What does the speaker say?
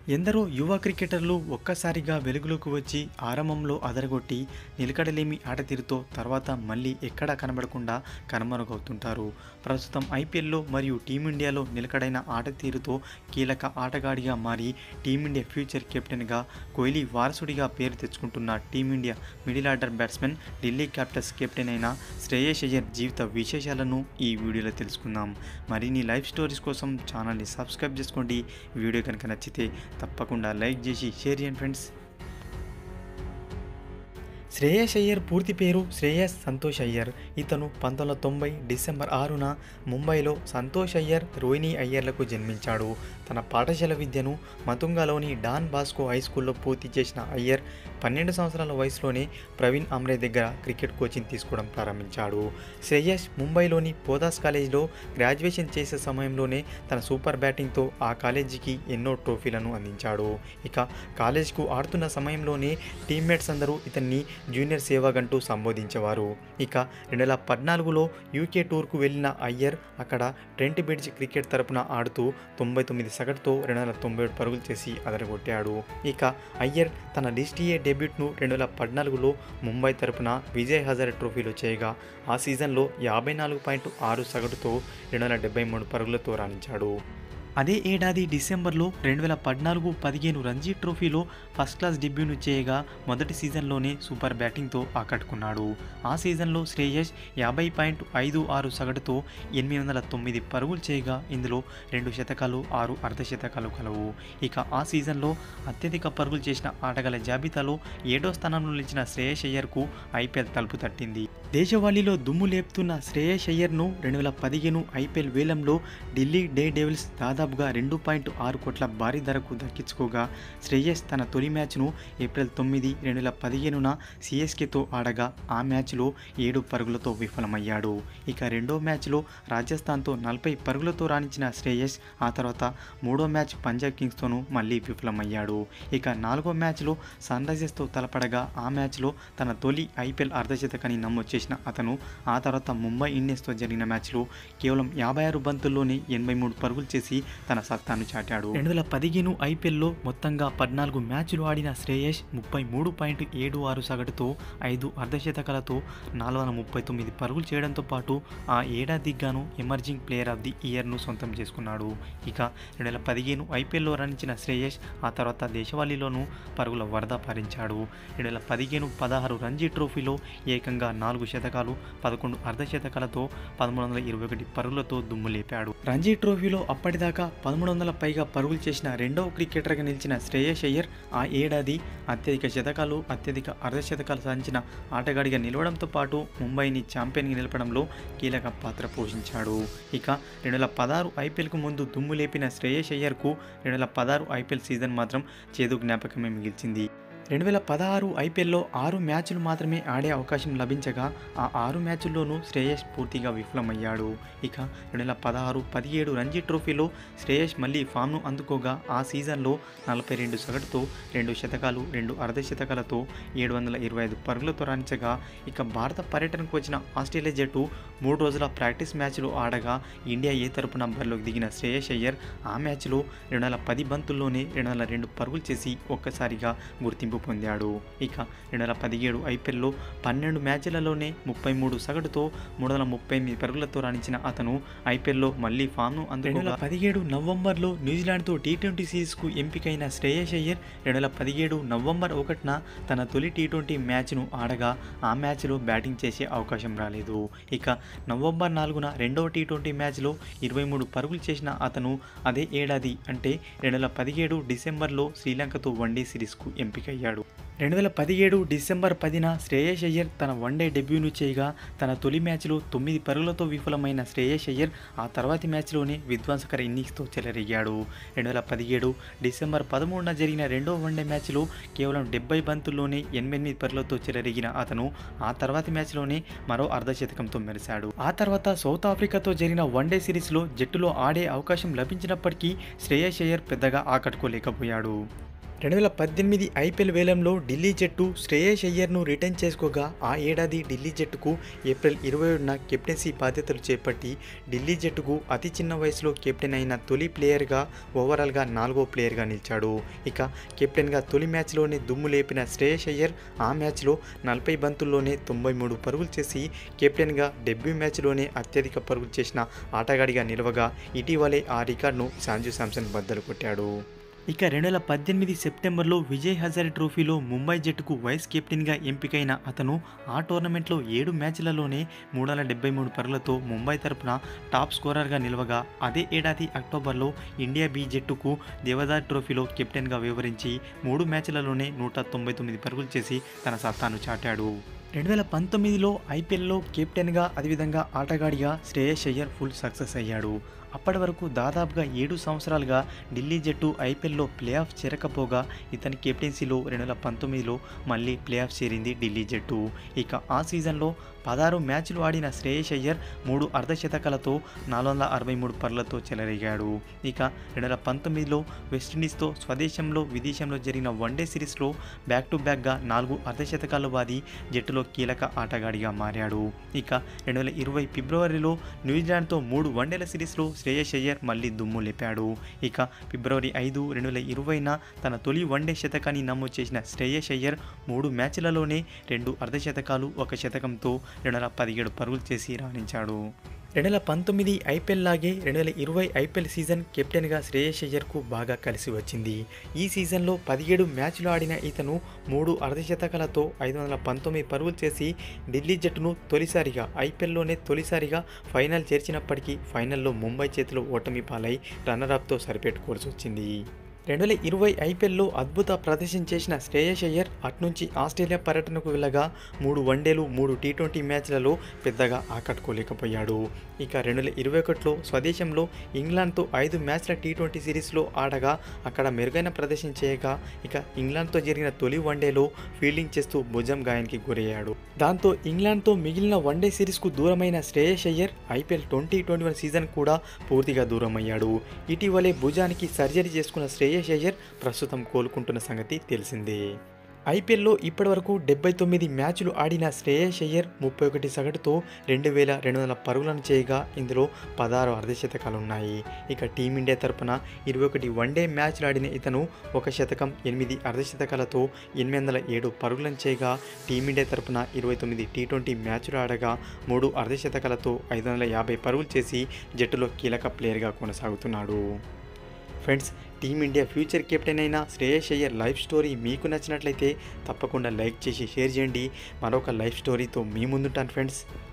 ఎందరో యువ క్రికెటర్లు ఒక్కసారిగా వెలుగులోకి వచ్చి ఆరంభంలో అదరగొట్టి నిలకడలేమి ఆటతీరుతో తర్వాత మళ్ళీ ఎక్కడా కనబడకుండా కనుమరుగవుతుంటారు ప్రస్తుతం ఐపీఎల్లో మరియు టీమిండియాలో నిలకడైన ఆటతీరుతో కీలక ఆటగాడిగా మారి టీమిండియా ఫ్యూచర్ కెప్టెన్గా కోహ్లీ వారసుడిగా పేరు తెచ్చుకుంటున్న team India middle order batsmen Delhi Capitals captain అయిన శ్రేయస్ అయ్యర్ జీవిత విశేషాలను ఈ వీడియోలో తెలుసుకుందాం మరిన్ని లైవ్ స్టోరీస్ కోసం ఛానల్ని సబ్స్క్రైబ్ చేసుకోండి వీడియో కనుక నచ్చితే తప్పకుండా లైక్ చేసి షేర్ చేయండి ఫ్రెండ్స్ శ్రేయస్ అయ్యర్ పూర్తి పేరు శ్రేయస్ సంతోష్ అయ్యర్ ఇతను పంతొమ్మిది వందల తొంభై డిసెంబర్ ఆరున ముంబైలో సంతోష్ అయ్యర్ రోహిణి అయ్యర్లకు జన్మించాడు తన పాఠశాల విద్యను మతుంగాలోని డాన్ బాస్కో హై స్కూల్లో పూర్తి చేసిన అయ్యర్ పన్నెండు సంవత్సరాల వయసులోనే ప్రవీణ్ అమ్రే దగ్గర క్రికెట్ కోచింగ్ తీసుకోవడం ప్రారంభించాడు శ్రేయస్ ముంబైలోని పోదాస్ కాలేజీలో గ్రాడ్యుయేషన్ చేసే సమయంలోనే తన సూపర్ బ్యాటింగ్తో ఆ కాలేజీకి ఎన్నో ట్రోఫీలను అందించాడు ఇక కాలేజ్కు ఆడుతున్న సమయంలోనే టీమ్మేట్స్ అందరూ ఇతన్ని జూనియర్ సేవగంటూ సంబోధించేవారు ఇక రెండు వేల పద్నాలుగులో యూకే టూర్కు వెళ్ళిన అయ్యర్ అక్కడ ట్రెంట్ బ్రిడ్జ్ క్రికెట్ తరపున ఆడుతూ తొంభై తొమ్మిది సగటుతో రెండు వందల తొంభై ఏడు పరుగులు చేసి అదరగొట్టాడు ఇక అయ్యర్ తన లిస్టియే డెబ్యూట్ను రెండు వేల పద్నాలుగులో ముంబై తరపున విజయ్ హజారే ట్రోఫీలో చేయగా ఆ సీజన్లో యాభై నాలుగు పాయింట్ ఆరు సగటుతో రెండు వందల డెబ్బై మూడు పరుగులతో రాణించాడు అదే ఏడాది డిసెంబర్లో రెండు వేల పద్నాలుగు పదిహేను రంజీ ట్రోఫీలో ఫస్ట్ క్లాస్ డెబ్యూను చేయగా మొదటి సీజన్లోనే సూపర్ బ్యాటింగ్తో ఆకట్టుకున్నాడు ఆ సీజన్లో శ్రేయస్ యాభై పాయింట్ ఐదు ఆరు సగటుతో ఎనిమిది వందల తొమ్మిది పరుగులు చేయగా ఇందులో రెండు శతకాలు ఆరు అర్ధశతకాలు కలవు ఇక ఆ సీజన్లో అత్యధిక పరుగులు చేసిన ఆటగాళ్ల జాబితాలో ఏడో స్థానంలో నిలిచిన శ్రేయస్ అయ్యర్కు ఐపీఎల్ తలుపు తట్టింది దేశవాళీలో దుమ్ము లేపుతున్న శ్రేయస్ అయ్యర్ను రెండు వేల పదిహేను ఐపీఎల్ వేలంలో ఢిల్లీ డే డెవిల్స్ దాదాపుగా రెండు పాయింట్ ఆరు కోట్ల భారీ ధరకు దక్కించుకోగా శ్రేయస్ తన తొలి మ్యాచ్ను ఏప్రిల్ తొమ్మిది రెండు వేల పదిహేనున సిఎస్కేతో ఆడగా ఆ మ్యాచ్లో ఏడు పరుగులతో విఫలమయ్యాడు ఇక రెండో మ్యాచ్లో రాజస్థాన్తో నలభై పరుగులతో రాణించిన శ్రేయస్ ఆ తర్వాత మూడో మ్యాచ్ పంజాబ్ కింగ్స్తోనూ మళ్ళీ విఫలమయ్యాడు ఇక నాలుగో మ్యాచ్లో సన్ రైజర్స్తో తలపడగా ఆ మ్యాచ్లో తన తొలి ఐపీఎల్ అర్ధశతకాన్ని నమోదు చేసిన అతను ఆ తర్వాత ముంబై ఇండియన్స్తో జరిగిన మ్యాచ్లో కేవలం యాభై ఆరు బంతుల్లోనే ఎనభై మూడు పరుగులు చేసి తన సత్తాను చాటాడు రెండు వేల పదిహేను ఐపీఎల్లో మొత్తంగా పద్నాలుగు మ్యాచ్లు ఆడిన శ్రేయస్ ముప్పై మూడు పాయింట్ ఏడు ఆరు సగటుతో ఐదు అర్ధశతకాలతో నాలుగు వందల ముప్పై తొమ్మిది పరుగులు చేయడంతో పాటు ఆ ఏడాదికి గాను ఎమర్జింగ్ ప్లేయర్ ఆఫ్ ది ఇయర్ను సొంతం చేసుకున్నాడు ఇక రెండు వేల పదిహేను ఐపీఎల్లో రాణించిన శ్రేయస్ ఆ తర్వాత దేశవాళీలోనూ పరుగుల వరద పారించాడు రెండు వేల పదిహేను పదహారు రంజీ ట్రోఫీలో ఏకంగా నాలుగు శతకాలు పదకొండు అర్ధశతకాలతో పదమూడు వందల ఇరవై ఒకటి పరుగులతో దుమ్ము లేపాడు రంజీ ట్రోఫీలో అప్పటిదాకా పదమూడు వందల పైగా పరుగులు చేసిన రెండవ క్రికెటర్గా నిలిచిన శ్రేయస్ అయ్యర్ ఆ ఏడాది అత్యధిక శతకాలు అత్యధిక అర్ధశతకాలు సాధించిన ఆటగాడిగా నిలవడంతో పాటు ముంబైని ఛాంపియన్గా నిలపడంలో కీలక పాత్ర పోషించాడు ఇక రెండు వేల పదహారు ఐపీఎల్కు ముందు దుమ్ము లేపిన శ్రేయస్ అయ్యర్కు రెండు వేల పదహారు ఐపీఎల్ సీజన్ మాత్రం చేదు జ్ఞాపకమే మిగిల్చింది రెండు వేల పదహారు ఐపీఎల్లో ఆరు మ్యాచ్లు మాత్రమే ఆడే అవకాశం లభించగా ఆ ఆరు మ్యాచ్ల్లోనూ శ్రేయస్ పూర్తిగా విఫలమయ్యాడు ఇక రెండు వేల పదహారు పదిహేడు రంజీ ట్రోఫీలో శ్రేయస్ మళ్ళీ ఫామ్ను అందుకోగా ఆ సీజన్లో నలభై రెండు సగటుతో రెండు శతకాలు రెండు అర్ధశతకాలతో ఏడు వందల ఇరవై ఐదు పరుగులతో రాణించగా ఇక భారత పర్యటనకు వచ్చిన ఆస్ట్రేలియా జట్టు మూడు రోజుల ప్రాక్టీస్ మ్యాచ్లు ఆడగా ఇండియా ఏ తరపున బరిలోకి దిగిన శ్రేయస్ అయ్యర్ ఆ మ్యాచ్లో రెండు వందల పది బంతుల్లోనే రెండు వందల రెండు పరుగులు చేసి ఒక్కసారిగా గుర్తింపు పొందాడు ఇక రెండు వేల పదిహేడు ఐపీఎల్లో పన్నెండు మ్యాచ్లలోనే ముప్పై మూడు సగటుతో మూడు వందల ముప్పై ఎనిమిది పరుగులతో రాణించిన అతను ఐపీఎల్లో మళ్ళీ ఫామ్ను రెండు వేల పదిహేడు నవంబర్లో న్యూజిలాండ్తో టీ ట్వంటీ సిరీస్కు ఎంపికైన శ్రేయస్ అయ్యర్ రెండు వేల పదిహేడు నవంబర్ ఒకటిన తన తొలి టీ ట్వంటీ మ్యాచ్ను ఆడగా ఆ మ్యాచ్లో బ్యాటింగ్ చేసే అవకాశం రాలేదు ఇక నవంబర్ నాలుగున రెండవ టీ ట్వంటీ మ్యాచ్లో ఇరవై మూడు పరుగులు చేసిన అతను అదే ఏడాది అంటే రెండు వేల పదిహేడు డిసెంబర్లో శ్రీలంకతో వన్డే సిరీస్కు ఎంపికయ్యాడు రెండు వేల పదిహేడు డిసెంబర్ పదిన శ్రేయస్ అయ్యర్ తన వన్డే డెబ్యూను చేయగా తన తొలి మ్యాచ్లో తొమ్మిది పరుగులతో విఫలమైన శ్రేయస్ అయ్యర్ ఆ తర్వాతి మ్యాచ్లోనే విధ్వంసకర ఇన్నింగ్స్తో చెలరేగాడు రెండు వేల పదిహేడు డిసెంబర్ పదమూడున జరిగిన రెండో వన్డే మ్యాచ్లో కేవలం డెబ్బై బంతుల్లోనే ఎనిమిది పరుగులతో చెలరేగిన అతను ఆ తర్వాతి మ్యాచ్లోనే మరో అర్ధశతకంతో మెరిశాడు ఆ తర్వాత సౌత్ ఆఫ్రికాతో జరిగిన వన్డే సిరీస్లో జట్టులో ఆడే అవకాశం లభించినప్పటికీ శ్రేయస్ అయ్యర్ పెద్దగా ఆకట్టుకోలేకపోయాడు రెండు వేల పద్దెనిమిది ఐపీఎల్ వేలంలో ఢిల్లీ జట్టు శ్రేయస్ అయ్యర్ను రిటర్న్ చేసుకోగా ఆ ఏడాది ఢిల్లీ జట్టుకు ఏప్రిల్ ఇరవై ఏడున కెప్టెన్సీ బాధ్యతలు చేపట్టి ఢిల్లీ జట్టుకు అతి చిన్న వయసులో కెప్టెన్ అయిన తొలి ప్లేయర్గా ఓవరాల్గా నాలుగో ప్లేయర్గా నిలిచాడు ఇక కెప్టెన్గా తొలి మ్యాచ్లోనే దుమ్ము లేపిన శ్రేయస్ అయ్యర్ ఆ మ్యాచ్లో నలభై బంతుల్లోనే తొంభై మూడు పరుగులు చేసి కెప్టెన్గా డెబ్యూ మ్యాచ్లోనే అత్యధిక పరుగులు చేసిన ఆటగాడిగా నిలవగా ఇటీవలే ఆ రికార్డును సాంజు శాంసన్ బద్దలు కొట్టాడు ఇక రెండు వేల పద్దెనిమిది సెప్టెంబర్లో విజయ్ హజారే ట్రోఫీలో ముంబై జట్టుకు వైస్ కెప్టెన్గా ఎంపికైన అతను ఆ టోర్నమెంట్లో ఏడు మ్యాచ్లలోనే మూడు వందల డెబ్బై మూడు పరుగులతో ముంబై తరపున టాప్ స్కోరర్గా నిలవగా అదే ఏడాది అక్టోబర్లో ఇండియా బి జట్టుకు దేవదార్ ట్రోఫీలో కెప్టెన్గా వివరించి మూడు మ్యాచ్లలోనే నూట తొంభై తొమ్మిది పరుగులు చేసి తన సత్తాను చాటాడు రెండు వేల పంతొమ్మిదిలో ఐపీఎల్లో కెప్టెన్గా అదేవిధంగా ఆటగాడిగా శ్రేయస్ అయ్యర్ ఫుల్ సక్సెస్ అయ్యాడు అప్పటి వరకు దాదాపుగా ఏడు సంవత్సరాలుగా ఢిల్లీ జట్టు ఐపీఎల్లో ప్లే ఆఫ్ చేరకపోగా ఇతని కెప్టెన్సీలో రెండు వేల పంతొమ్మిదిలో మళ్ళీ ప్లే ఆఫ్ చేరింది ఢిల్లీ జట్టు ఇక ఆ సీజన్లో పదహారు మ్యాచ్లు ఆడిన శ్రేయస్ అయ్యర్ మూడు అర్ధశతకాలతో నాలుగు వందల అరవై మూడు పరులతో చెలరేగాడు ఇక రెండు వేల పంతొమ్మిదిలో వెస్టిండీస్తో స్వదేశంలో విదేశంలో జరిగిన వన్డే సిరీస్లో బ్యాక్ టు బ్యాక్గా నాలుగు అర్ధశతకాలు వాది జట్టులో కీలక ఆటగాడిగా మారాడు ఇక రెండు వేల ఇరవై ఫిబ్రవరిలో న్యూజిలాండ్తో మూడు వన్డేల సిరీస్లో శ్రేయస్ అయ్యర్ మళ్ళీ దుమ్ము లేపాడు ఇక ఫిబ్రవరి ఐదు రెండు వేల ఇరవైన తన తొలి వన్డే శతకాన్ని నమోదు చేసిన శ్రేయస్ అయ్యర్ మూడు మ్యాచ్లలోనే రెండు అర్ధశతకాలు ఒక శతకంతో రెండు వేల పదిహేడు పరుగులు చేసి రాణించాడు రెండు వేల పంతొమ్మిది ఐపీఎల్ లాగే రెండు వేల ఇరవై ఐపీఎల్ సీజన్ కెప్టెన్గా శ్రేయస్ అయ్యర్కు బాగా కలిసి వచ్చింది ఈ సీజన్లో పదిహేడు మ్యాచ్లు ఆడిన ఇతను మూడు అర్ధశతకాలతో ఐదు వందల పంతొమ్మిది పరుగులు చేసి ఢిల్లీ జట్టును తొలిసారిగా ఐపీఎల్లోనే తొలిసారిగా ఫైనల్ చేర్చినప్పటికీ ఫైనల్లో ముంబై చేతిలో ఓటమి పాలై రన్నరప్తో సరిపెట్టుకోవాల్సి వచ్చింది రెండు వేల ఇరవై ఐపీఎల్లో అద్భుత ప్రదర్శన చేసిన శ్రేయస్ అయ్యర్ అట్నుంచి ఆస్ట్రేలియా పర్యటనకు వెళ్ళగా మూడు వన్డేలు మూడు టీ ట్వంటీ మ్యాచ్లలో పెద్దగా ఆకట్టుకోలేకపోయాడు ఇక రెండు వేల ఇరవై ఒకటిలో స్వదేశంలో ఇంగ్లాండ్తో ఐదు మ్యాచ్ల టీ ట్వంటీ సిరీస్లో ఆడగా అక్కడ మెరుగైన ప్రదర్శన చేయగా ఇక ఇంగ్లాండ్తో జరిగిన తొలి వన్డేలో ఫీల్డింగ్ చేస్తూ భుజం గాయానికి గురయ్యాడు దాంతో ఇంగ్లాండ్తో మిగిలిన వన్డే సిరీస్కు దూరమైన Shreyas Iyer IPL twenty twenty one season కూడా పూర్తిగా దూరమయ్యాడు ఇటీవలే భుజానికి సర్జరీ చేసుకున్న శ్రేయస్ అయ్యర్ ప్రస్తుతం కోలుకుంటున్న సంగతి తెలిసిందే ఐపీఎల్లో ఇప్పటివరకు డెబ్బై తొమ్మిది మ్యాచ్లు ఆడిన శ్రేయస్ అయ్యర్ ముప్పై ఒకటి సగటుతో రెండు వేల రెండు వందల పరుగులను చేయగా ఇందులో పదహారు అర్ధశతకాలు ఉన్నాయి ఇక టీమిండియా తరపున ఇరవై ఒకటి వన్డే మ్యాచ్లు ఆడిన ఇతను ఒక శతకం ఎనిమిది అర్ధశతకాలతో ఎనిమిది వందల ఏడు పరుగులను చేయగా టీమిండియా తరపున ఇరవై తొమ్మిది టీ ట్వంటీ మ్యాచ్లు ఆడగా మూడు అర్ధశతకాలతో ఐదు వందల యాభై పరుగులు చేసి జట్టులో కీలక ప్లేయర్గా కొనసాగుతున్నాడు ఫ్రెండ్స్ టీమిండియా ఫ్యూచర్ కెప్టెన్ అయిన శ్రేయస్ అయ్యర్ లైఫ్ స్టోరీ మీకు నచ్చినట్లయితే తప్పకుండా లైక్ చేసి షేర్ చేయండి మరొక లైఫ్ స్టోరీతో మీ ముందుంటాను ఫ్రెండ్స్